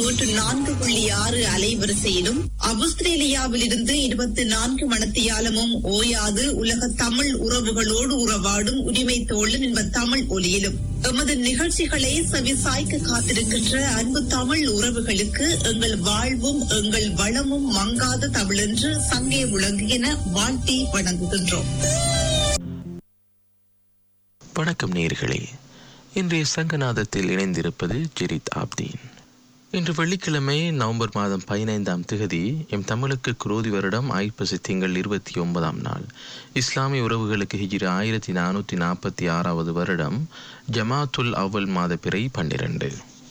நூற்று நான்கு புள்ளி ஆறு அலைவரிசையிலும் ஆஸ்திரேலியாவில் இருந்து இருபத்தி நான்கு மணத்தியாலமும் ஓயாது உலக தமிழ் உறவுகளோடு உறவாடும் உரிமை தோழன் என்ப தமிழ் ஒலியிலும் எமது நிகழ்ச்சிகளை செவிசாய்க்க காத்திருக்கின்ற அன்பு தமிழ் உறவுகளுக்கு எங்கள் வாழ்வும் எங்கள் வளமும் மங்காத தமிழென்று சங்கே விளங்குகின வாழ்த்தி வணங்குகின்றோம் வணக்கம் நேர்களே இன்றைய சங்கநாதத்தில் இணைந்திருப்பது ஜெரித் ஆப்தீன் இன்று வெள்ளிக்கிழமை நவம்பர் மாதம் பதினைந்தாம் திகதி எம் தமிழுக்கு குரோதி வருடம் ஐப்பசி திங்கள் இருபத்தி ஒன்பதாம் நாள் இஸ்லாமிய உறவுகளுக்கு ஹிஜிர ஆயிரத்தி நானூற்றி நாற்பத்தி ஆறாவது வருடம் ஜமாத்துல் அவ்வல் மாத பிறை பன்னிரண்டு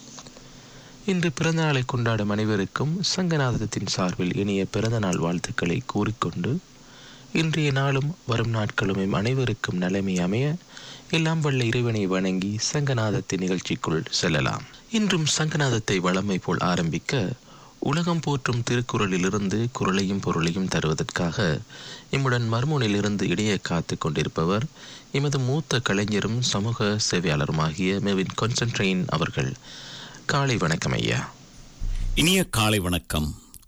இன்று பிறந்தநாளை கொண்டாடும் அனைவருக்கும் சங்கநாதத்தின் சார்பில் இனிய பிறந்தநாள் வாழ்த்துக்களை கூறிக்கொண்டு இன்றைய நாளும் வரும் நாட்களும் எம் அனைவருக்கும் நிலைமை அமைய எல்லாம் வல்ல இறைவனை வணங்கி சங்கநாதத்தின் நிகழ்ச்சிக்குள் செல்லலாம் இன்றும் சங்கநாதத்தை வளமை போல் ஆரம்பிக்க உலகம் போற்றும் திருக்குறளிலிருந்து குரலையும் பொருளையும் தருவதற்காக எம்முடன் மர்மூனிலிருந்து இடையே காத்து கொண்டிருப்பவர் எமது மூத்த கலைஞரும் சமூக சேவையாளருமாகிய மெவின் கொன்சன்ட்ரெயின் அவர்கள் காலை வணக்கம் ஐயா இனிய காலை வணக்கம்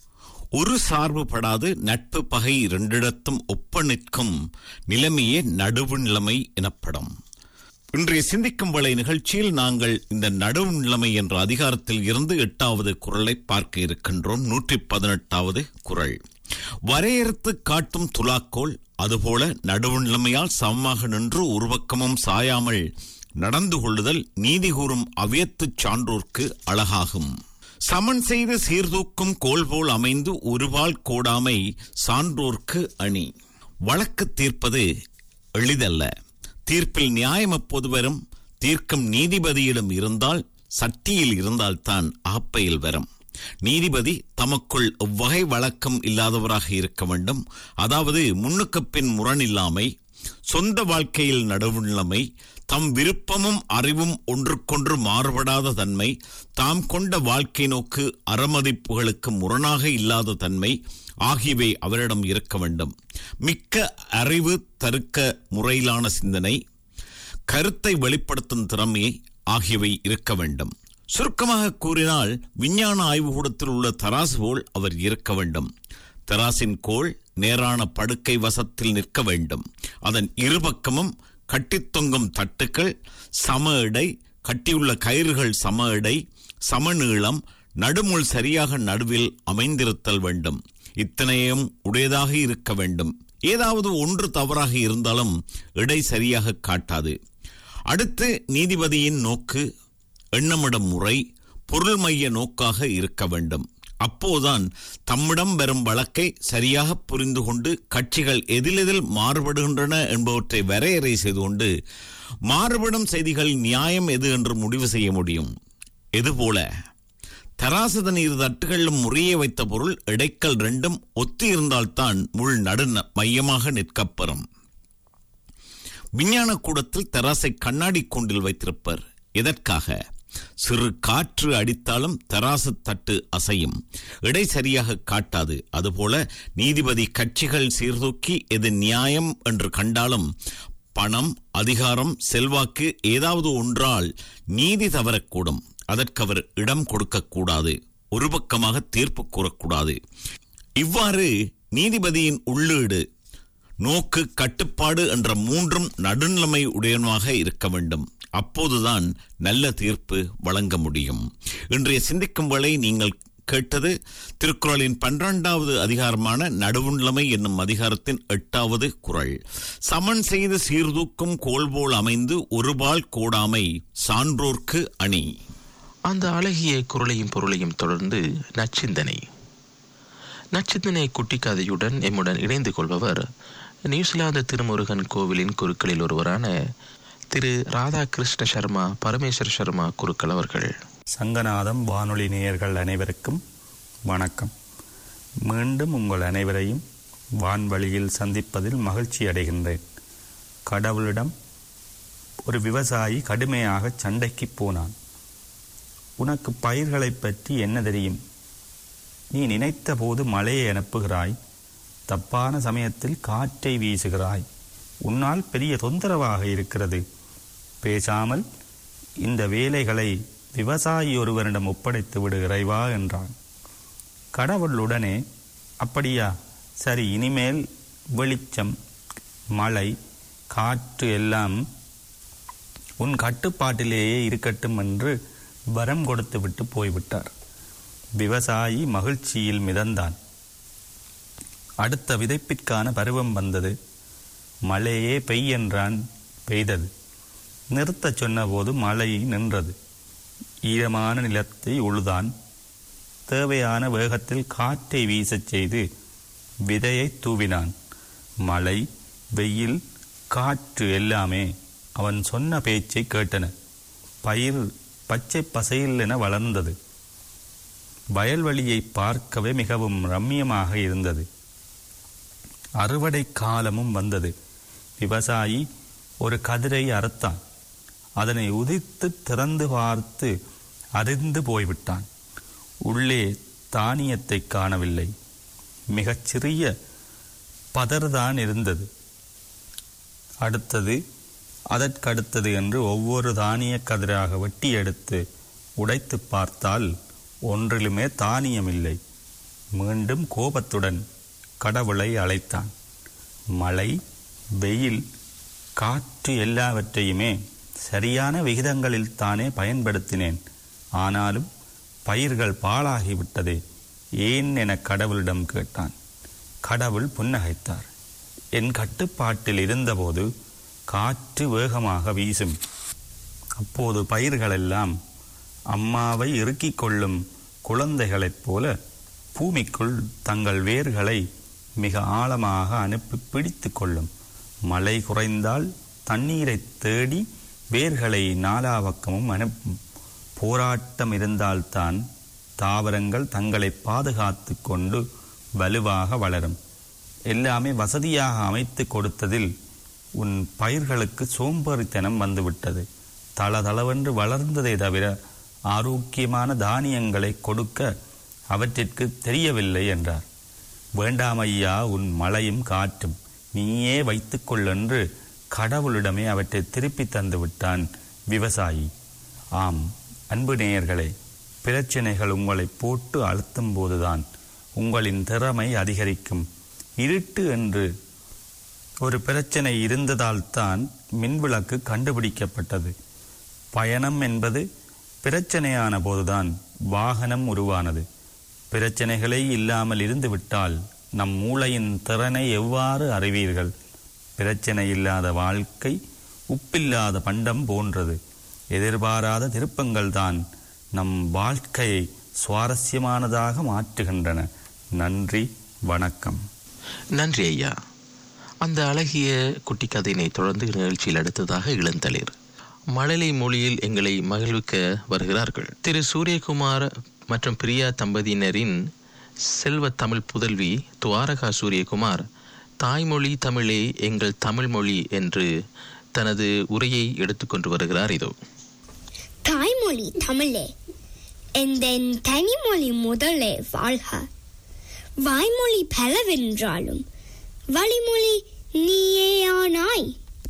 ஒரு சார்புபடாது நட்பு பகை இரண்டிடத்தும் ஒப்ப நிற்கும் நிலைமையே நடுவு நிலைமை எனப்படும் இன்றைய சிந்திக்கும் வேளை நிகழ்ச்சியில் நாங்கள் இந்த நடுவு நிலைமை என்ற அதிகாரத்தில் இருந்து எட்டாவது குரலை பார்க்க இருக்கின்றோம் நூற்றி பதினெட்டாவது குரல் வரையறுத்து காட்டும் துலாக்கோல் அதுபோல நடுவு நிலைமையால் சமமாக நின்று ஒருபக்கமும் சாயாமல் நடந்து கொள்ளுதல் நீதி கூறும் அவியத்துச் சான்றோர்க்கு அழகாகும் சமன் செய்து சீர்தூக்கும் கோல் போல் அமைந்து ஒருவாள் கோடாமை சான்றோர்க்கு அணி வழக்கு தீர்ப்பது எளிதல்ல தீர்ப்பில் நியாயம் எப்போது வரும் தீர்க்கும் நீதிபதியிடம் இருந்தால் சட்டியில் இருந்தால்தான் ஆப்பையில் வரும் நீதிபதி தமக்குள் எவ்வகை வழக்கம் இல்லாதவராக இருக்க வேண்டும் அதாவது முன்னுக்கு பின் முரணில்லாமை சொந்த வாழ்க்கையில் நடுவுநிலைமை தம் விருப்பமும் அறிவும் ஒன்றுக்கொன்று மாறுபடாத தன்மை தாம் கொண்ட வாழ்க்கை நோக்கு அறமதிப்புகளுக்கு முரணாக இல்லாத தன்மை ஆகியவை அவரிடம் இருக்க வேண்டும் மிக்க அறிவு தருக்க முறையிலான சிந்தனை கருத்தை வெளிப்படுத்தும் திறமை ஆகியவை இருக்க வேண்டும் சுருக்கமாக கூறினால் விஞ்ஞான ஆய்வுகூடத்தில் உள்ள தராசு போல் அவர் இருக்க வேண்டும் தராசின் கோள் நேரான படுக்கை வசத்தில் நிற்க வேண்டும் அதன் இருபக்கமும் கட்டித் தொங்கும் தட்டுக்கள் சம எடை கட்டியுள்ள கயிறுகள் சம எடை சமநீளம் நடுமுள் சரியாக நடுவில் அமைந்திருத்தல் வேண்டும் இத்தனையும் உடையதாக இருக்க வேண்டும் ஏதாவது ஒன்று தவறாக இருந்தாலும் எடை சரியாக காட்டாது அடுத்து நீதிபதியின் நோக்கு எண்ணமிடும் முறை பொருள் மைய நோக்காக இருக்க வேண்டும் அப்போதான் தம்மிடம் வரும் வழக்கை சரியாக புரிந்து கொண்டு கட்சிகள் எதிலெதில் மாறுபடுகின்றன என்பவற்றை வரையறை செய்து கொண்டு மாறுபடும் செய்திகள் நியாயம் எது என்று முடிவு செய்ய முடியும் இதுபோல தராசதன் இரு தட்டுகளிலும் முறையே வைத்த பொருள் இடைக்கல் ரெண்டும் ஒத்து இருந்தால்தான் முள் நடு மையமாக நிற்கப்பெறும் விஞ்ஞான கூடத்தில் தராசை கண்ணாடி கூண்டில் வைத்திருப்பர் எதற்காக சிறு காற்று அடித்தாலும் தராசு தட்டு அசையும் இடை சரியாக காட்டாது அதுபோல நீதிபதி கட்சிகள் சீர்தூக்கி எது நியாயம் என்று கண்டாலும் பணம் அதிகாரம் செல்வாக்கு ஏதாவது ஒன்றால் நீதி தவறக்கூடும் அதற்கு அவர் இடம் கொடுக்கக்கூடாது ஒரு பக்கமாக தீர்ப்பு கூறக்கூடாது இவ்வாறு நீதிபதியின் உள்ளீடு நோக்கு கட்டுப்பாடு என்ற மூன்றும் நடுநிலைமை உடையவனாக இருக்க வேண்டும் அப்போதுதான் நல்ல தீர்ப்பு வழங்க முடியும் இன்றைய சிந்திக்கும் வேளை நீங்கள் கேட்டது திருக்குறளின் பன்னிரண்டாவது அதிகாரமான நடுவுநிலைமை என்னும் அதிகாரத்தின் எட்டாவது குறள் சமன் செய்து சீர்தூக்கும் கோல்போல் அமைந்து ஒருபால் கோடாமை சான்றோர்க்கு அணி அந்த அழகிய குரலையும் பொருளையும் தொடர்ந்து நச்சிந்தனை நச்சிந்தனை குட்டிக்கதையுடன் எம்முடன் இணைந்து கொள்பவர் நியூசிலாந்து திருமுருகன் கோவிலின் குருக்களில் ஒருவரான திரு ராதாகிருஷ்ண சர்மா பரமேஸ்வர் சர்மா குருக்கள் அவர்கள் சங்கநாதம் வானொலி நேயர்கள் அனைவருக்கும் வணக்கம் மீண்டும் உங்கள் அனைவரையும் வான்வழியில் சந்திப்பதில் மகிழ்ச்சி அடைகின்றேன் கடவுளிடம் ஒரு விவசாயி கடுமையாக சண்டைக்கு போனான் உனக்கு பயிர்களைப் பற்றி என்ன தெரியும் நீ நினைத்த போது மழையை அனுப்புகிறாய் தப்பான சமயத்தில் காற்றை வீசுகிறாய் உன்னால் பெரிய தொந்தரவாக இருக்கிறது பேசாமல் இந்த வேலைகளை விவசாயி ஒருவரிடம் ஒப்படைத்து விடு இறைவா என்றான் கடவுள் உடனே அப்படியா சரி இனிமேல் வெளிச்சம் மழை காற்று எல்லாம் உன் கட்டுப்பாட்டிலேயே இருக்கட்டும் என்று வரம் கொடுத்துவிட்டு போய்விட்டார் விவசாயி மகிழ்ச்சியில் மிதந்தான் அடுத்த விதைப்பிற்கான பருவம் வந்தது மழையே பெய் என்றான் பெய்தது நிறுத்தச் சொன்னபோது மழை நின்றது ஈரமான நிலத்தை உழுதான் தேவையான வேகத்தில் காற்றை வீசச் செய்து விதையை தூவினான் மழை வெயில் காற்று எல்லாமே அவன் சொன்ன பேச்சை கேட்டன பயிர் பச்சை பசையில் என வளர்ந்தது வயல்வெளியை பார்க்கவே மிகவும் ரம்மியமாக இருந்தது அறுவடை காலமும் வந்தது விவசாயி ஒரு கதிரை அறுத்தான் அதனை உதித்து திறந்து பார்த்து அறிந்து போய்விட்டான் உள்ளே தானியத்தை காணவில்லை மிகச் சிறிய பதர்தான் இருந்தது அடுத்தது அதற்கடுத்தது என்று ஒவ்வொரு தானிய கதிராக வெட்டி எடுத்து உடைத்து பார்த்தால் ஒன்றிலுமே தானியமில்லை மீண்டும் கோபத்துடன் கடவுளை அழைத்தான் மழை வெயில் காற்று எல்லாவற்றையுமே சரியான விகிதங்களில் தானே பயன்படுத்தினேன் ஆனாலும் பயிர்கள் பாழாகிவிட்டதே ஏன் என கடவுளிடம் கேட்டான் கடவுள் புன்னகைத்தார் என் கட்டுப்பாட்டில் இருந்தபோது காற்று வேகமாக வீசும் அப்போது பயிர்களெல்லாம் அம்மாவை இறுக்கிக் கொள்ளும் குழந்தைகளைப் போல பூமிக்குள் தங்கள் வேர்களை மிக ஆழமாக அனுப்பி பிடித்து கொள்ளும் மழை குறைந்தால் தண்ணீரை தேடி வேர்களை நாலாபக்கமும் அனுப்பும் போராட்டம் இருந்தால்தான் தாவரங்கள் தங்களை பாதுகாத்து கொண்டு வலுவாக வளரும் எல்லாமே வசதியாக அமைத்து கொடுத்ததில் உன் பயிர்களுக்கு சோம்பேறித்தனம் வந்துவிட்டது தளதளவென்று வளர்ந்ததை தவிர ஆரோக்கியமான தானியங்களை கொடுக்க அவற்றிற்கு தெரியவில்லை என்றார் வேண்டாம் ஐயா உன் மழையும் காற்றும் நீயே வைத்துக்கொள் என்று கடவுளிடமே அவற்றை திருப்பி தந்து விட்டான் விவசாயி ஆம் அன்பு நேயர்களே பிரச்சனைகள் உங்களை போட்டு அழுத்தும் போதுதான் உங்களின் திறமை அதிகரிக்கும் இருட்டு என்று ஒரு பிரச்சனை இருந்ததால் தான் மின்விளக்கு கண்டுபிடிக்கப்பட்டது பயணம் என்பது பிரச்சனையான போதுதான் வாகனம் உருவானது பிரச்சனைகளே இல்லாமல் இருந்துவிட்டால் நம் மூளையின் திறனை எவ்வாறு அறிவீர்கள் பிரச்சனை இல்லாத வாழ்க்கை உப்பில்லாத பண்டம் போன்றது எதிர்பாராத திருப்பங்கள் தான் நம் வாழ்க்கையை சுவாரஸ்யமானதாக மாற்றுகின்றன நன்றி வணக்கம் நன்றி ஐயா அந்த அழகிய குட்டி கதையினை தொடர்ந்து நிகழ்ச்சியில் அடுத்ததாக இளந்தளிர் மழலை மொழியில் எங்களை மகிழ்விக்க வருகிறார்கள் திரு சூரியகுமார் மற்றும் பிரியா தம்பதியினரின் செல்வ தமிழ் புதல்வி துவாரகா சூரியகுமார் தாய்மொழி தமிழே எங்கள் தமிழ் மொழி என்று தனது உரையை எடுத்துக்கொண்டு வருகிறார் இதோ தாய்மொழி தமிழே எந்தன் தனிமொழி முதலே வாழ்க வாய்மொழி பலவென்றாலும் வழிமொழி நீயேயானாய்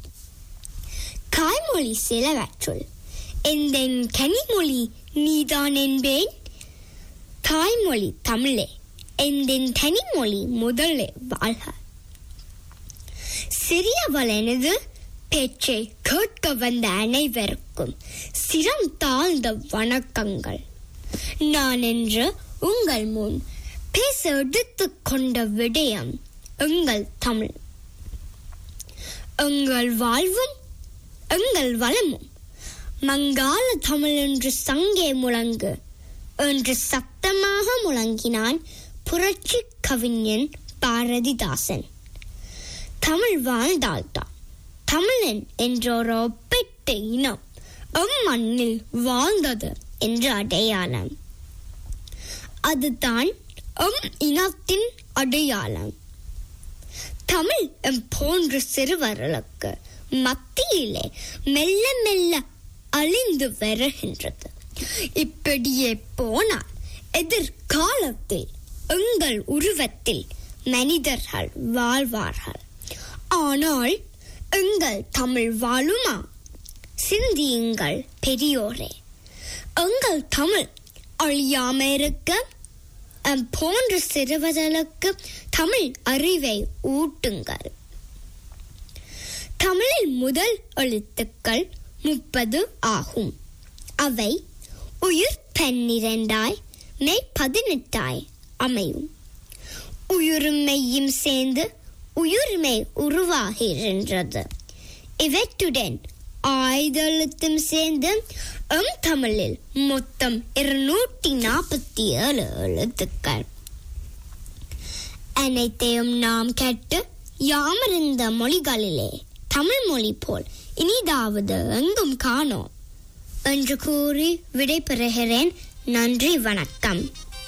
காய்மொழி சிலவற்றுள் எந்தன் கனிமொழி நீதான் என்பேன் தாய்மொழி தமிழே எந்தன் தனிமொழி முதலே வாழ்க சிறியவள் எனது பேச்சை கேட்க வந்த அனைவருக்கும் சிரம் தாழ்ந்த வணக்கங்கள் நான் என்று உங்கள் முன் பேச எடுத்துக் கொண்ட விடயம் எங்கள் தமிழ் எங்கள் வாழ்வும் எங்கள் வளமும் மங்காள தமிழ் என்று சங்கே முழங்கு என்று சத்தமாக முழங்கினான் புரட்சி கவிஞன் பாரதிதாசன் தமிழ் வாழ்ந்தால்தான் தமிழன் என்ற ஒரு ஒப்பிட்ட இனம் எம் மண்ணில் வாழ்ந்தது என்ற அடையாளம் அதுதான் எம் இனத்தின் அடையாளம் தமிழ் எம் போன்ற சிறுவர்களுக்கு மத்தியிலே மெல்ல மெல்ல அழிந்து வருகின்றது இப்படியே போனால் எதிர்காலத்தில் எங்கள் உருவத்தில் மனிதர்கள் வாழ்வார்கள் ஆனால் எங்கள் தமிழ் வாழுமா சிந்தியுங்கள் பெரியோரே எங்கள் தமிழ் அழியாம இருக்க எம் போன்ற சிறுவர்களுக்கு தமிழ் அறிவை ஊட்டுங்கள் தமிழில் முதல் எழுத்துக்கள் முப்பது ஆகும் அவை உயிர் பன்னிரண்டாய் மெய் பதினெட்டாய் அமையும் உயிரும் மெய்யும் சேர்ந்து உயிர்மெய் உருவாகின்றது இவற்றுடன் ஆயுதழுத்தும் சேர்ந்து எம் தமிழில் மொத்தம் இருநூற்றி நாற்பத்தி ஏழு எழுத்துக்கள் அனைத்தையும் நாம் கேட்டு யாமறிந்த மொழிகளிலே தமிழ் மொழி போல் இனிதாவது எங்கும் காணோம் என்று கூறி விடைபெறுகிறேன் நன்றி வணக்கம்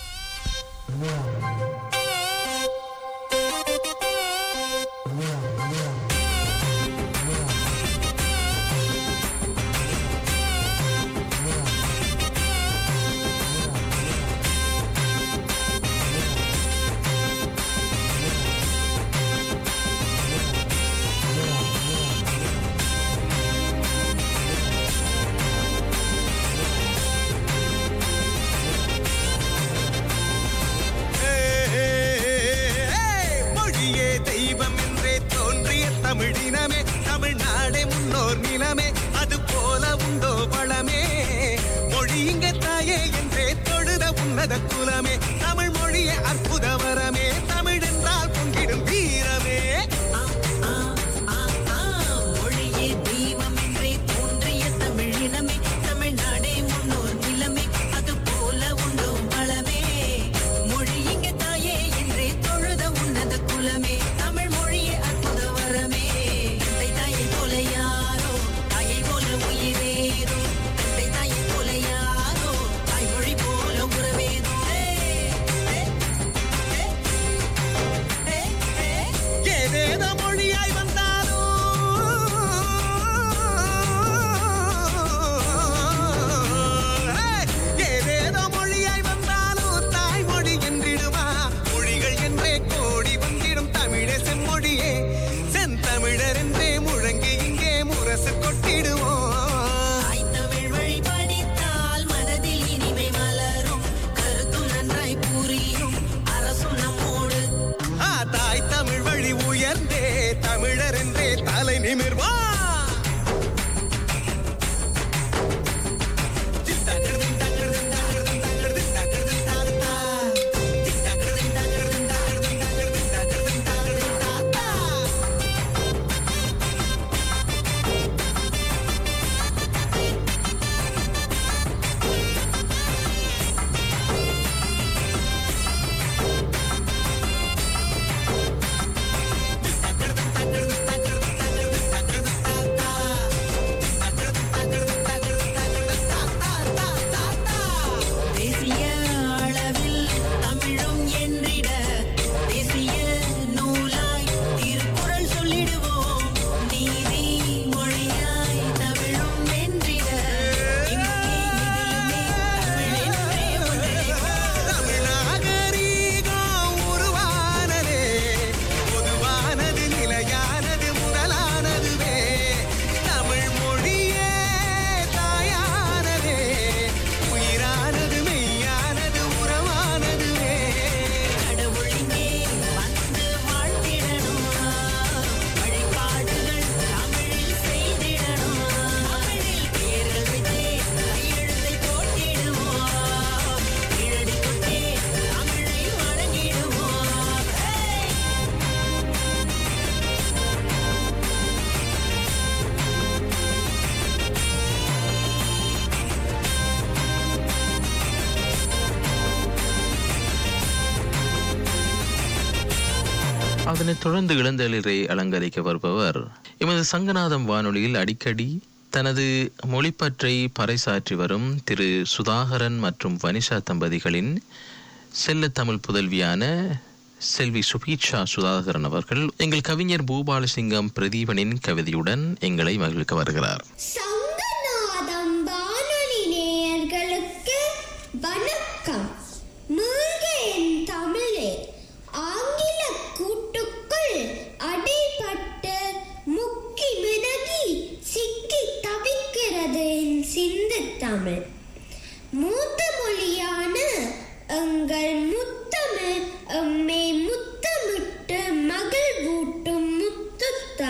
மொழியே தெய்வம் என்றே தோன்றிய தமிழினமே தமிழ்நாடே முன்னோர் நிலமே அது போல உண்டோ வளமே மொழி இங்க தாயே என்றே தொழுத உன்னத குலமே தமிழ் மொழியே அற்புத வரமே தமிழ் என்றால் பொங்கிடும் வீரமே மொழியே தெய்வம் என்றே தோன்றிய தமிழினமே தமிழ்நாடே முன்னோர் நிலமே அது போல உண்டோ வளமே மொழி இங்க தாயே என்றே தொழுத உன்னத குலமே தமிழ் மொழியே அற்புத வரமே தந்தை தாயை போல யாரோ தாயை போல உயிரேதோ தந்தை தாயை போல யாரோ தாய்மொழி போல உறவேதோ ஏதேதோ மொழியாய் வந்தாலும் ஏதேதோ மொழியாய் வந்தாலும் தாய்மொழி என்றிடுமா மொழிகள் என்றே கோடி வந்திடும் தமிழே செம்மொழியே செந்தமிழர் என்றே முழங்கி இங்கே முரசு கொட்டிடுவோம் தாய் தமிழ் வழி படித்தால் மனதில் இனிமை மலரும் கருத்து நன்றாய் புரியும் அரசும் நம்மோடு ஆ, தாய் தமிழ் வழி உயர்ந்தே தமிழர் என்றே தலை நிமிர்வா தேசிய அளவில் தமிழும் என்றிட தேசிய நூலாய் திருக்குறள் சொல்லிடுவோம் நீதி மொழியாய் தமிழும் வென்றிட இம்மே இதிலுமே தமிழென்றே ஒன்றிணைவோம். தமிழ்நாகரீகம் உருவானதே பொதுவானது நிலையானது முதலானதுவே தமிழ் மொழியே தாயானதே உயிரானது மெய்யானது உறவானதுவே கடவுள் இங்கே வந்து வாழ்த்திடணும் வழிபாடுகள் தமிழில் செய்திடணும் தமிழில் பெயர்கள் வைத்தே கையெழுத்தை போட்டிடுவோம் கீழடி கொட்டே தமிழை வணங்கிடுவோம் அதனைத் தொடர்ந்து இளந்தளிரை அலங்கரிக்க வருபவர் எமது சங்கநாதம் வானொலியில் அடிக்கடி தனது மொழிப்பற்றை பறைசாற்றி வரும் திரு சுதாகரன் மற்றும் வனிஷா தம்பதிகளின் செல்ல தமிழ் புதல்வியான செல்வி சுபீட்சா சுதாகரன் அவர்கள் எங்கள் கவிஞர் பூபாலசிங்கம் பிரதீபனின் கவிதையுடன் எங்களை மகிழ்விக்க வருகிறார் சங்கநாதம் வானொலி நேயர்களுக்கு வணக்கம் மூழ்க என் தமிழே ஆங்கில கூட்டுக்குள் அடைபட்டு முக்கி மிதகி சிக்கி தவிக்கிறது என் சிந்து தமிழ்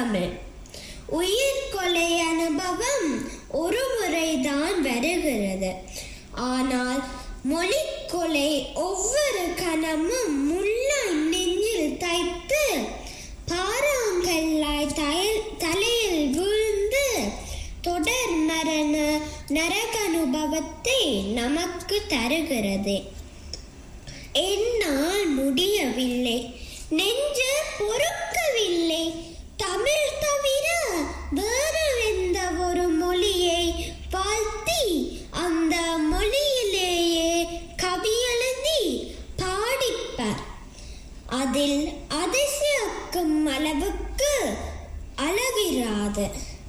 தமிழ் உயிர்கொலை அனுபவம் ஒரு முறைதான் வருகிறது ஆனால் மொழிக்கொலை ஒவ்வொரு கணமும் முள்ளாய் நெஞ்சில் தைத்து பாறாங்கல்லாய் தயல் தலையில் விழுந்து தொடர் மரண நரக அனுபவத்தை நமக்கு தருகிறது என்னால் முடியவில்லை நெஞ்சு பொறுக்கவில்லை தமிழ் தவிர வேறு எந்த ஒரு மொழியை வாழ்த்தி அந்த மொழியிலேயே கவி எழுதி பாடிப்பார் அதில் அதிசயக்கும் அளவுக்கு அழகிராது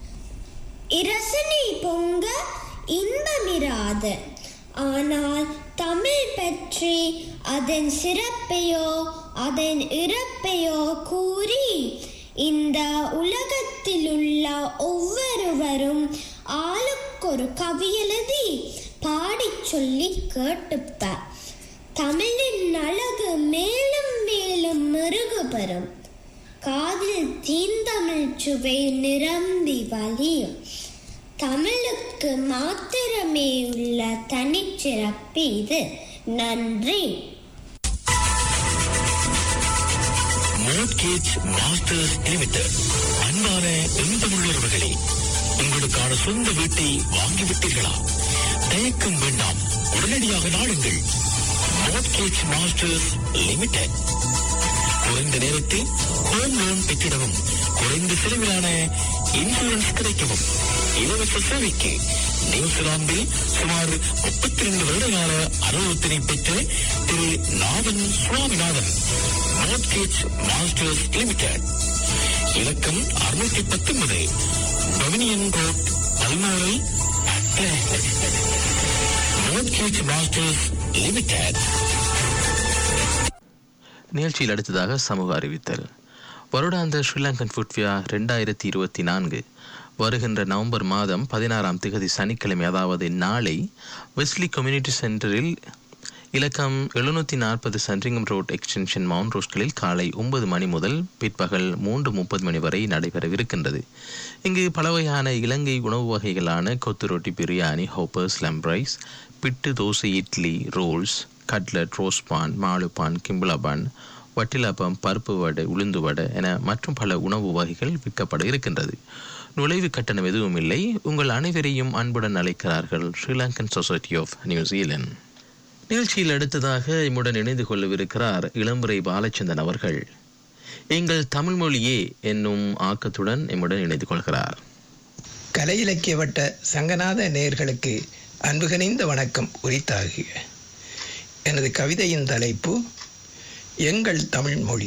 இரசனை பொங்க இன்பமிராது ஆனால் தமிழ் பற்றி அதன் சிறப்பையோ அதன் இறப்பையோ கூறி இந்த உலகத்தில் உள்ள ஒவ்வொருவரும் ஆளுக்கொரு கவி எழுதி பாடிச் சொல்லி கேட்டுப்பார் தமிழின் அழகு மேலும் மேலும் மெருகுபெறும் காதில் தீந்தமிழ் சுவை நிரம்பி வலியும் தமிழுக்கு மாத்திரமே உள்ள தனிச்சிறப்பு இது நன்றி மோட்கேஜ் மாஸ்டர்ஸ் லிமிடெட் அன்பான எந்தமுள்ளவர்களே உங்களுக்கான சொந்த வீட்டை வாங்கிவிட்டீர்களா தயக்கம் வேண்டாம் உடனடியாக நாடுங்கள் மோட்கேஜ் மாஸ்டர்ஸ் லிமிடெட் குறைந்த நேரத்தில் ஹோம் லோன் பெற்றிடவும் குறைந்த செலவிலான இன்சூரன்ஸ் கிடைக்கவும் இலவச சேவைக்கு நியூசிலாந்தில் சுமார் முப்பத்தி ரெண்டு வருடகால அனுபவத்தினை பெற்ற திரு Nathan Swaminathan mortgage masters limited இலக்கம் அறுநூற்றி பத்தொன்பது பவனியன் ரோட் பதினோரு மோட்கேஜ் மாஸ்டர்ஸ் லிமிடெட் நிகழ்ச்சியில் அடுத்ததாக சமூக அறிவித்தல் வருடாந்த ஸ்ரீலங்கன் ஃபுட்வியா ரெண்டாயிரத்தி இருபத்தி நான்கு வருகின்ற நவம்பர் மாதம் பதினாறாம் திகதி சனிக்கிழமை அதாவது நாளை வெஸ்லி கம்யூனிட்டி சென்டரில் இலக்கம் எழுநூற்றி நாற்பது சன்ரிங்கம் ரோட் எக்ஸ்டென்ஷன் மவுண்ட் ரோஸ்களில் காலை ஒன்பது மணி முதல் பிற்பகல் மூன்று முப்பது மணி வரை நடைபெறவிருக்கின்றது இங்கு பல வகையான இலங்கை உணவு வகைகளான kottu roti biryani hoppers lamprais pittu dosa idli rolls cutlet ரோஸ்பான் மாலுப்பான் கிம்புலாபான் வட்டிலாப்பம் பருப்பு வடை உளுந்து வடை என மற்றும் பல உணவு வகைகள் விற்கப்பட இருக்கின்றது நுழைவு கட்டணம் எதுவும் இல்லை உங்கள் அனைவரையும் அன்புடன் அழைக்கிறார்கள் ஸ்ரீலங்கன் சொசைட்டி ஆஃப் நியூசிலாந்து நிகழ்ச்சியில் அடுத்ததாக இம்முடன் இணைந்து கொள்ளவிருக்கிறார் இளம்புரை பாலச்சந்தன் அவர்கள் எங்கள் தமிழ் மொழியே என்னும் ஆக்கத்துடன் எம்முடன் இணைந்து கொள்கிறார் கலை இலக்கிய வட்ட சங்கநாத நேயர்களுக்கு அன்புகனிந்த வணக்கம் உரித்தாகுக எனது கவிதையின் தலைப்பு எங்கள் தமிழ் மொழி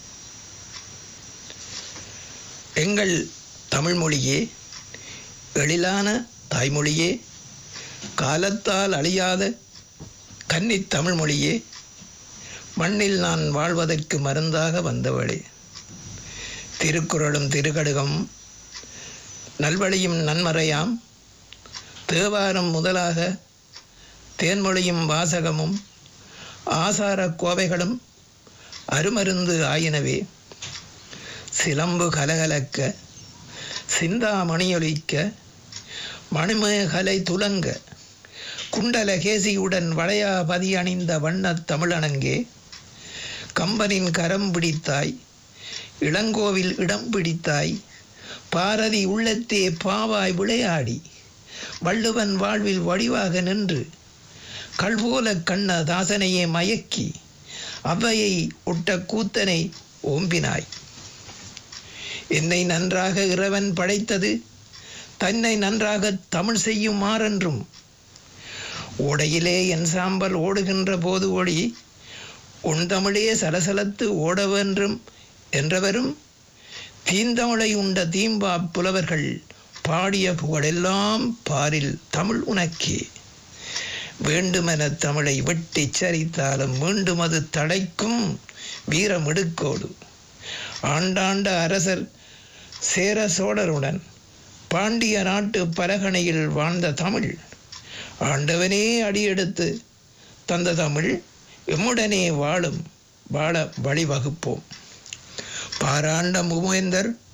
எங்கள் தமிழ் மொழியே எழிலான தாய்மொழியே காலத்தால் அழியாத கன்னித் தமிழ் மொழியே மண்ணில் நான் வாழ்வதற்கு மருந்தாக வந்தவளே திருக்குறளும் திருக்கடுகம் நல்வழியும் நன்மறையாம் தேவாரம் முதலாக தேன்மொழியும் வாசகமும் ஆசார கோவைகளும் அருமருந்து ஆயினவே சிலம்பு கலகலக்க சிந்தாமணியொலிக்க மணிமேகலை துலங்க குண்டலகேசியுடன் வளையாபதி அணிந்த வண்ணத் தமிழனங்கே கம்பனின் கரம் பிடித்தாய் இளங்கோவில் இடம் பிடித்தாய் பாரதி உள்ளத்தே பாவாய் விளையாடி வள்ளுவன் வாழ்வில் வடிவாக நின்று கள்போல கண்ண தாசனையே மயக்கி அவ்வையை ஒட்ட கூத்தனை ஓம்பினாய் என்னை நன்றாக இறைவன் படைத்தது தன்னை நன்றாக தமிழ் செய்யும் மாறென்றும் ஓடையிலே என் சாம்பல் ஓடுகின்ற போது ஓடி உன் தமிழே சலசலத்து ஓடவென்றும் என்றவரும் தீந்தமிழை உண்ட தீம்பா புலவர்கள் பாடிய புகழெல்லாம் பாரில் தமிழ் உனக்கே வேண்டுமென தமிழை வெட்டிச் சரித்தாலும் மீண்டும் அது தடைக்கும் வீரமிடுக்கோடு ஆண்டாண்ட அரசர் சேர சோழருடன் பாண்டிய நாட்டு பரகணையில் வாழ்ந்த தமிழ் ஆண்டவனே அடியெடுத்து தந்த தமிழ் எம்முடனே வாழும் வாழ வழிவகுப்போம் பாராண்ட முவேந்தர்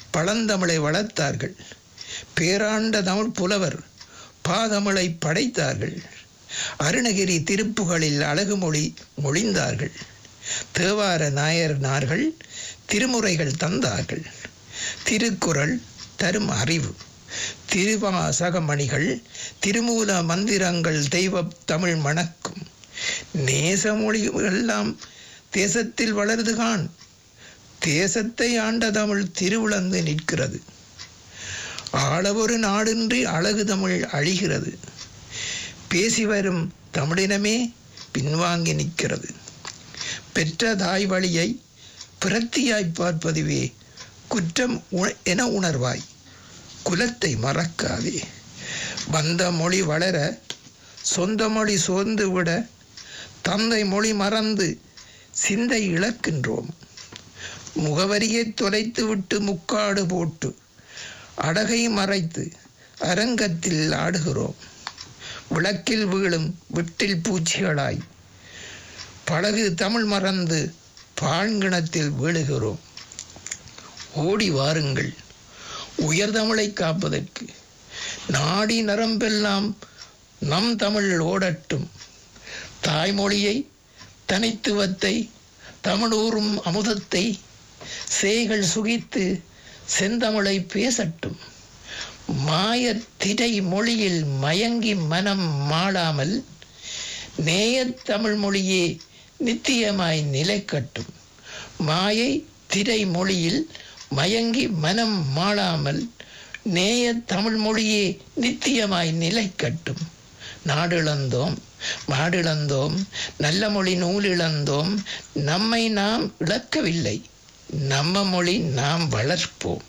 பழந்தமிழை வளர்த்தார்கள் பேராண்ட தமிழ் புலவர் பாதமிழை படைத்தார்கள் அருணகிரி திருப்புகளில் அழகுமொழி மொழிந்தார்கள் தேவார நாயர்னார்கள் திருமுறைகள் தந்தார்கள் திருக்குறள் தரும் அறிவு திருவாசகமணிகள் திருமூல மந்திரங்கள் தெய்வ தமிழ் மணக்கும் நேசமொழி எல்லாம் தேசத்தில் வளருது கான் தேசத்தை ஆண்ட தமிழ் திருவிழந்து நிற்கிறது ஆளவொரு நாடின்றி அழகு தமிழ் அழிகிறது பேசி வரும் தமிழினமே பின்வாங்கி நிற்கிறது பெற்ற தாய் வழியை பிரத்தியாய் பார்ப்பதுவே குற்றம் உண- என உணர்வாய் குலத்தை மறக்காதே வந்த மொழி வளர சொந்த மொழி சோர்ந்து விட தந்தை மொழி மறந்து சிந்தை இழக்கின்றோம் முகவரியை தொலைத்து விட்டு முக்காடு போட்டு அடகை மறைத்து அரங்கத்தில் ஆடுகிறோம் விளக்கில் வீழும் விட்டில் பூச்சிகளாய் படகு தமிழ் மறந்து பாழ்கிணத்தில் வீழுகிறோம் ஓடி வாருங்கள் உயர்தமிழை காப்பதற்கு நாடி நரம்பெல்லாம் நம் தமிழ் ஓடட்டும் தாய்மொழியை தனித்துவத்தை தமிழூறும் அமுதத்தை சேய்கள் சுகித்து செந்தமிழை பேசட்டும் மாயத் திரை மொழியில் மயங்கி மனம் மாளாமல் நேயத் தமிழ் மொழியே நித்தியமாய் நிலைக்கட்டும் மாயை திரை மொழியில் மயங்கி மனம் மாளாமல் நேயத் தமிழ் மொழியே நித்தியமாய் நிலைக்கட்டும் நாடிழந்தோம் மாடிழந்தோம் நல்ல மொழி நூலிழந்தோம் நம்மை நாம் இழக்கவில்லை நம்ம மொழி நாம் வளர்ப்போம்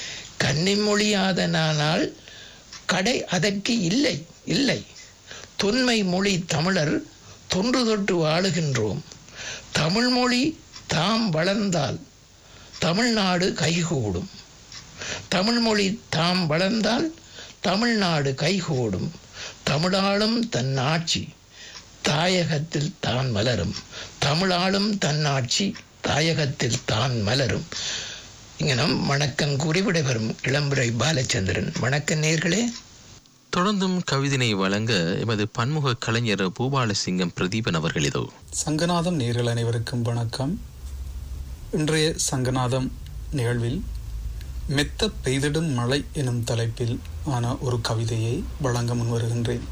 கன்னிமொழியாதனால் கடை அதற்கு இல்லை இல்லை தொன்மை மொழி தமிழர் தொன்று தொட்டு வாழுகின்றோம் தமிழ் மொழி தாம் வளர்ந்தால் தமிழ்நாடு கைகூடும் தமிழ் மொழி தாம் வளர்ந்தால் தமிழ்நாடு கைகூடும் தமிழாளும் தன் ஆட்சி தாயகத்தில் தான் மலரும் தமிழாளும் தன் ஆட்சி தாயகத்தில் தான் மலரும் இங்க நம் வணக்கம் கூறி விடைபெறும் இளம்புரை பாலச்சந்திரன் வணக்கம் நேர்களே தொடர்ந்தும் கவிதினை வழங்க எமது பன்முக கலைஞர் பூபாலசிங்கம் பிரதீபன் அவர்கள் இதோ சங்கநாதம் நேர்கள் அனைவருக்கும் வணக்கம் இன்றைய சங்கநாதம் நிகழ்வில் மெத்த பெய்திடும் மழை எனும் தலைப்பில் ஆன ஒரு கவிதையை வழங்க முன்வருகின்றேன்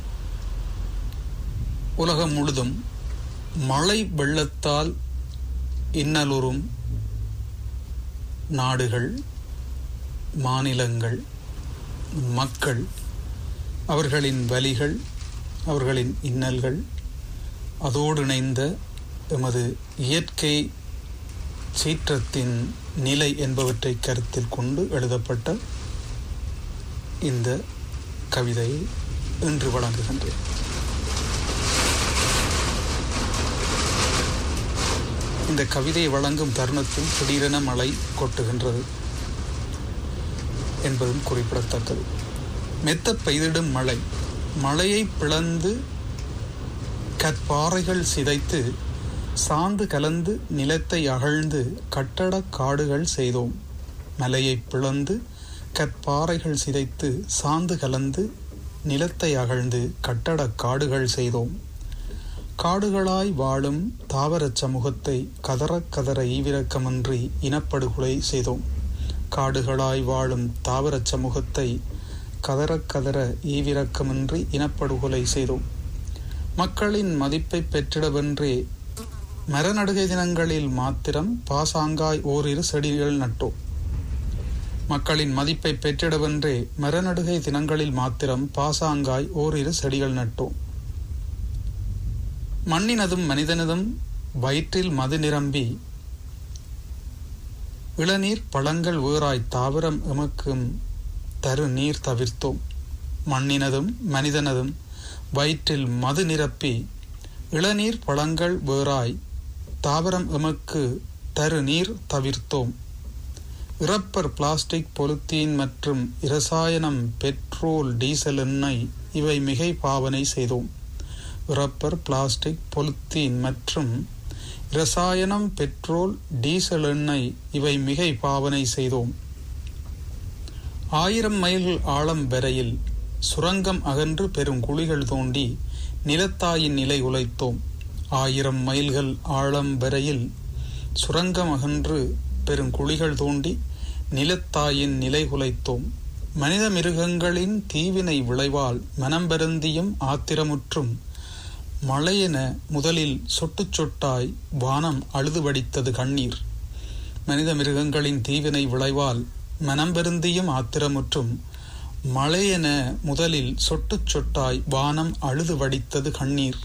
உலகம் முழுதும் மழை வெள்ளத்தால் இன்னலுறும் நாடுகள் மாநிலங்கள் மக்கள் அவர்களின் வலிகள் அவர்களின் இன்னல்கள் அதோடு இணைந்த எமது இயற்கை சீற்றத்தின் நிலை என்பவற்றை கருத்தில் கொண்டு எழுதப்பட்ட இந்த கவிதையை இன்று வழங்குகின்றேன் இந்த கவிதையை வழங்கும் தருணத்தில் திடீரென மழை கொட்டுகின்றது என்பதும் குறிப்பிடத்தக்கது மெத்த பெய்திடும் மழை மழையை பிளந்து கற்பாறைகள் சிதைத்து சாந்து கலந்து நிலத்தை அகழ்ந்து கட்டடக் காடுகள் செய்தோம் மலையை பிளந்து கற்பாறைகள் சிதைத்து சாந்து கலந்து நிலத்தை அகழ்ந்து கட்டடக் காடுகள் செய்தோம் காடுகளாய் வாழும் தாவரச் சமூகத்தை கதறக் கதற ஈவிரக்கமின்றி இனப்படுகொலை செய்தோம் காடுகளாய் வாழும் தாவரச் சமூகத்தை கதறக் கதற ஈவிரக்கமின்றி இனப்படுகொலை செய்தோம் மக்களின் மதிப்பை பெற்றிடவென்றே மரநடுகை தினங்களில் மாத்திரம் பாசாங்காய் ஓரிரு செடிகள் நட்டோம் மக்களின் மதிப்பை பெற்றிடவென்றே மரநடுகை தினங்களில் மாத்திரம் பாசாங்காய் ஓரிரு செடிகள் நட்டோம் மண்ணினதும் மனிதனதும் வயிற்றில் மது நிரம்பி இளநீர் பழங்கள் வேறாய் தாவரம் எமக்கும் தரு நீர் தவிர்த்தோம் மண்ணினதும் மனிதனதும் வயிற்றில் மது நிரப்பி இளநீர் பழங்கள் வேறாய் தாவரம் எமக்கு தரு நீர் தவிர்த்தோம் இறப்பர் பிளாஸ்டிக் பொலித்தீன் மற்றும் இரசாயனம் பெட்ரோல் டீசல் எண்ணெய் இவை மிகை பாவனை செய்தோம் இறப்பர் பிளாஸ்டிக் பொலித்தீன் மற்றும் இரசாயனம் பெட்ரோல் டீசல் எண்ணெய் இவை மிகை பாவனை செய்தோம் ஆயிரம் மைல்கள் ஆழம் வரையில் சுரங்கம் அகன்று பெரும் குழிகள் தோண்டி நிலத்தாயின் நிலை உழைத்தோம் ஆயிரம் மைல்கள் ஆழம் வரையில் சுரங்கம் அகன்று பெரும் குழிகள் தோண்டி நிலத்தாயின் நிலை குலைத்தோம் மனித மிருகங்களின் தீவினை விளைவால் மனம் வருந்தியும் ஆத்திரமுற்றும் மழையென முதலில் சொட்டுச் சொட்டாய் வானம் அழுது வடித்தது கண்ணீர் மனித மிருகங்களின் தீவினை விளைவால் மனம் வருந்தியும் ஆத்திரமுற்றும் மழையென முதலில் சொட்டுச் சொட்டாய் வானம் அழுது வடித்தது கண்ணீர்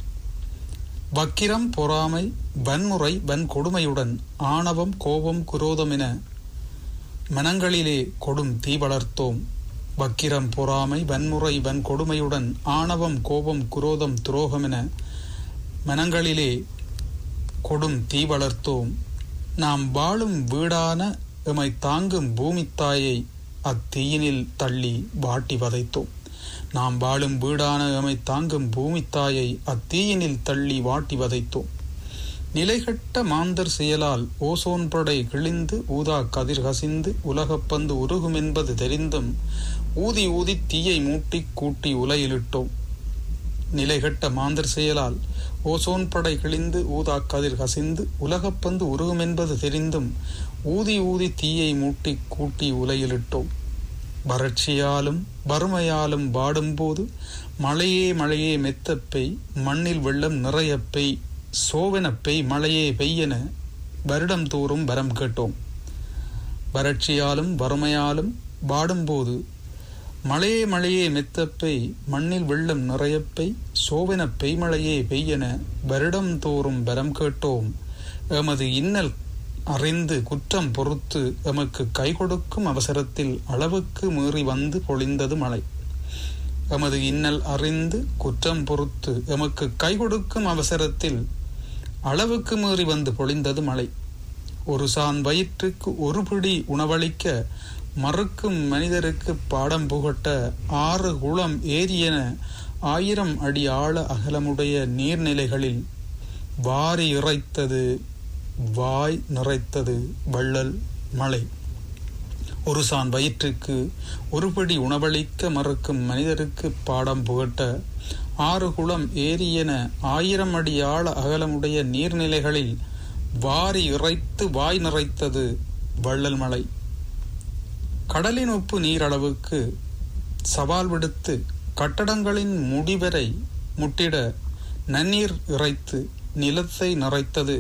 வக்கிரம் பொறாமை வன்முறை வன்கொடுமையுடன் ஆணவம் கோபம் குரோதம் என மனங்களிலே கொடும் தீ வளர்த்தோம் வக்கிரம் பொறாமை வன்முறை வன்கொடுமையுடன் ஆணவம் கோபம் குரோதம் துரோகம் என மனங்களிலே கொடும் தீ வளர்த்தோம் நாம் வாழும் வீடான எமை தாங்கும் பூமித்தாயை அத்தீயினில் தள்ளி வாட்டி வதைத்தோம் நாம் வாழும் வீடான எமை தாங்கும் பூமித்தாயை அத்தீயினில் தள்ளி வாட்டி வதைத்தோம் நிலைகட்ட மாந்தர் செயலால் ஓசோன் படை கிழிந்து ஊதா கதிர் கசிந்து உலகப்பந்து உருகும் என்பது தெரிந்தும் ஊதி ஊதி தீயை மூட்டி கூட்டி உலையிலிட்டோம் நிலைகட்ட மாந்தர் செயலால் ஓசோன் படை கிழிந்து ஊதா கதிர் கசிந்து உலகப்பந்து உருகும் என்பது தெரிந்தும் ஊதி ஊதி தீயை மூட்டி கூட்டி உலையிலிட்டோம் வறட்சியாலும் வறுமையாலும் வாடும்போது மழையே மழையே மெத்தப் பெய் மண்ணில் வெள்ளம் நிறைய பெய் சோவென பெய் மழையே பெய்யென வருடம் தோறும் வரம் கேட்டோம் வறட்சியாலும் வறுமையாலும் வாடும்போது மழையே மழையே மெத்தப் பெய் மண்ணில் வெள்ளம் நிறைய பெய் சோவென பெய்மழையே பெய்யென வருடம் தோறும் வரம் கேட்டோம் எமது இன்னல் அறிந்து குற்றம் பொறுத்து எமக்கு கை கொடுக்கும் அவசரத்தில் அளவுக்கு மீறி வந்து பொழிந்தது மழை எமது இன்னல் அறிந்து குற்றம் பொறுத்து எமக்கு கை கொடுக்கும் அவசரத்தில் அளவுக்கு மீறி வந்து பொழிந்தது மழை ஒரு சான் வயிற்றுக்கு ஒரு பிடி உணவளிக்க மறுக்கும் மனிதருக்கு பாடம் புகட்ட ஆறு குளம் ஏரியென ஆயிரம் அடி ஆழ அகலமுடைய நீர்நிலைகளில் வாரி இறைத்தது வாய் நிறைத்தது வள்ளல் மழை ஒரு சான் வயிற்றுக்கு ஒருபடி உணவளிக்க மறுக்கும் மனிதருக்கு பாடம் புகட்ட ஆறு குளம் ஏரியென ஆயிரம் அடி ஆழ அகலமுடைய நீர்நிலைகளில் வாரி இறைத்து வாய் நிறைத்தது வள்ளல் மலை கடலின் உப்பு நீரளவுக்கு சவால் விடுத்து கட்டடங்களின் முடிவரை முட்டிட நன்னீர் இறைத்து நிலத்தை நிறைத்தது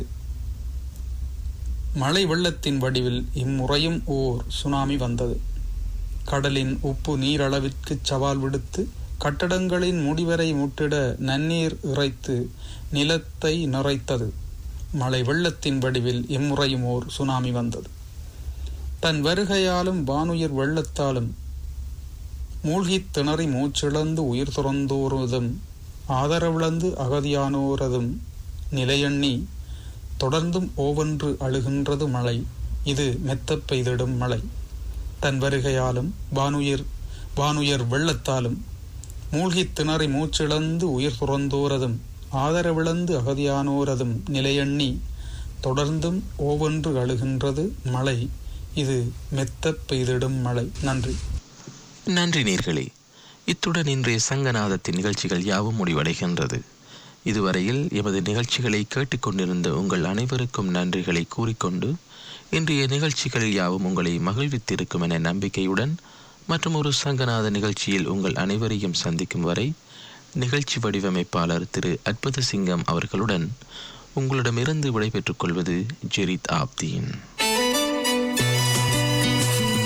மழை வெள்ளத்தின் வடிவில் இம்முறையும் ஓர் சுனாமி வந்தது கடலின் உப்பு நீரளவிற்கு சவால் விடுத்து கட்டடங்களின் முடிவரை முட்டிட நன்னீர் இறைத்து நிலத்தை நிறைத்தது மழை வெள்ளத்தின் வடிவில் இம்முறையும் ஓர் சுனாமி வந்தது தன் வருகையாலும் வானுயிர் வெள்ளத்தாலும் மூழ்கித் திணறி மூச்சிழந்து உயிர் துறந்தோருதும் ஆதரவிழந்து அகதியானோரதும் நிலையண்ணி தொடர்ந்தும் ஓவென்று அழுகின்றது மழை இது மெத்தப் பெய்திடும் மழை தன் வருகையாலும் வானுயிர் வானுயர் வெள்ளத்தாலும் மூழ்கித் திணறி மூச்சிழந்து உயிர் துறந்தோரதும் ஆதரவிழந்து அகதியானோரதும் நிலையண்ணி தொடர்ந்தும் ஓவென்று அழுகின்றது மழை இது மெத்தப் பெய்திடும் மழை நன்றி நன்றி நேர்களே இத்துடன் இன்றைய சங்கநாதத்தின் நிகழ்ச்சிகள் யாவும் முடிவடைகின்றது இதுவரையில் எமது நிகழ்ச்சிகளை கேட்டுக்கொண்டிருந்த உங்கள் அனைவருக்கும் நன்றிகளை கூறிக்கொண்டு இன்றைய நிகழ்ச்சிகள் யாவும் உங்களை மகிழ்வித்திருக்கும் என நம்பிக்கையுடன் மற்றும் ஒரு சங்கநாத நிகழ்ச்சியில் உங்கள் அனைவரையும் சந்திக்கும் வரை நிகழ்ச்சி வடிவமைப்பாளர் திரு அற்புத சிங்கம் அவர்களுடன் உங்களிடமிருந்து விடைபெற்றுக் கொள்வது ஜெரித் ஆப்தீன்